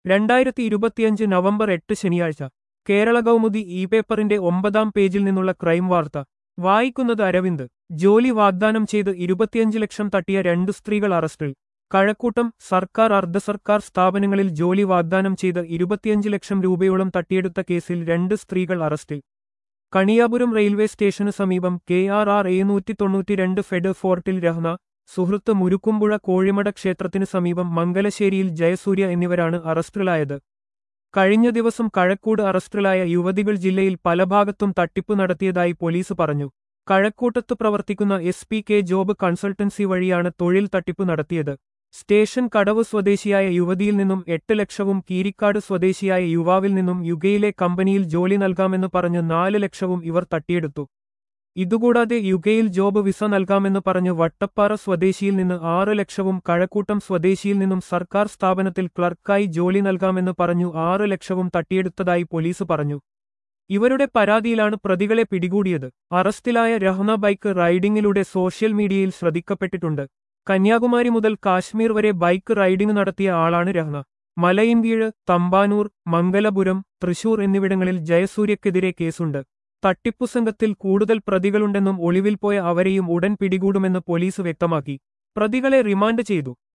രണ്ടായിരത്തി ഇരുപത്തിയഞ്ച് നവംബർ എട്ട് ശനിയാഴ്ച കേരള കൗമുദി ഇ പേപ്പറിന്റെ ഒമ്പതാം പേജിൽ നിന്നുള്ള ക്രൈം വാർത്ത വായിക്കുന്നത് അരവിന്ദ് ജോലി വാഗ്ദാനം ചെയ്ത് ഇരുപത്തിയഞ്ച് ലക്ഷം തട്ടിയ രണ്ട് സ്ത്രീകൾ അറസ്റ്റിൽ കഴക്കൂട്ടം സർക്കാർ അർദ്ധ സർക്കാർ സ്ഥാപനങ്ങളിൽ ജോലി വാഗ്ദാനം ചെയ്ത് ഇരുപത്തിയഞ്ച് ലക്ഷം രൂപയോളം തട്ടിയെടുത്ത കേസിൽ രണ്ട് സ്ത്രീകൾ അറസ്റ്റിൽ കണിയാപുരം റെയിൽവേ സ്റ്റേഷന് സമീപം കെ ആർ ആർ എഴുന്നൂറ്റി തൊണ്ണൂറ്റിരണ്ട് ഫെഡ് ഫോർട്ടിൽ രഹ്ന സുഹൃത്ത് മുരുക്കുമ്പുഴ കോഴിമട ക്ഷേത്രത്തിന് സമീപം മംഗലശ്ശേരിയിൽ ജയസൂര്യ എന്നിവരാണ് അറസ്റ്റിലായത് കഴിഞ്ഞ ദിവസം കഴക്കൂട് അറസ്റ്റിലായ യുവതികൾ ജില്ലയിൽ പല ഭാഗത്തും തട്ടിപ്പ് നടത്തിയതായി പോലീസ് പറഞ്ഞു കഴക്കൂട്ടത്ത് പ്രവർത്തിക്കുന്ന S P K job consultancy വഴിയാണ് തൊഴിൽ തട്ടിപ്പ് നടത്തിയത് സ്റ്റേഷൻ കടവ് സ്വദേശിയായ യുവതിയിൽ നിന്നും എട്ട് ലക്ഷവും കീരിക്കാട് സ്വദേശിയായ യുവാവിൽ നിന്നും യുകയിലെ കമ്പനിയിൽ ജോലി നൽകാമെന്ന് പറഞ്ഞ് നാല് ലക്ഷവും ഇവർ തട്ടിയെടുത്തു ഇതുകൂടാതെ യുകയിൽ ജോബ് വിസ നൽകാമെന്ന് പറഞ്ഞ് വട്ടപ്പാറ സ്വദേശിയിൽ നിന്ന് ആറ് ലക്ഷവും കഴക്കൂട്ടം സ്വദേശിയിൽ നിന്നും സർക്കാർ സ്ഥാപനത്തിൽ ക്ലർക്കായി ജോലി നൽകാമെന്ന് പറഞ്ഞു ആറ് ലക്ഷവും തട്ടിയെടുത്തതായി പോലീസ് പറഞ്ഞു ഇവരുടെ പരാതിയിലാണ് പ്രതികളെ പിടികൂടിയത് അറസ്റ്റിലായ രഹ്ന ബൈക്ക് റൈഡിംഗിലൂടെ സോഷ്യൽ മീഡിയയിൽ ശ്രദ്ധിക്കപ്പെട്ടിട്ടുണ്ട് കന്യാകുമാരി മുതൽ കാശ്മീർ വരെ ബൈക്ക് റൈഡിംഗ് നടത്തിയ ആളാണ് രഹ്ന മലയിൻകീഴ് തമ്പാനൂർ മംഗലപുരം തൃശൂർ എന്നിവിടങ്ങളിൽ ജയസൂര്യക്കെതിരെ കേസുണ്ട് തട്ടിപ്പു സംഘത്തിൽ കൂടുതൽ പ്രതികളുണ്ടെന്നും ഒളിവിൽ പോയ അവരെയും ഉടൻ പിടികൂടുമെന്ന് പോലീസ് വ്യക്തമാക്കി പ്രതികളെ റിമാൻഡ് ചെയ്തു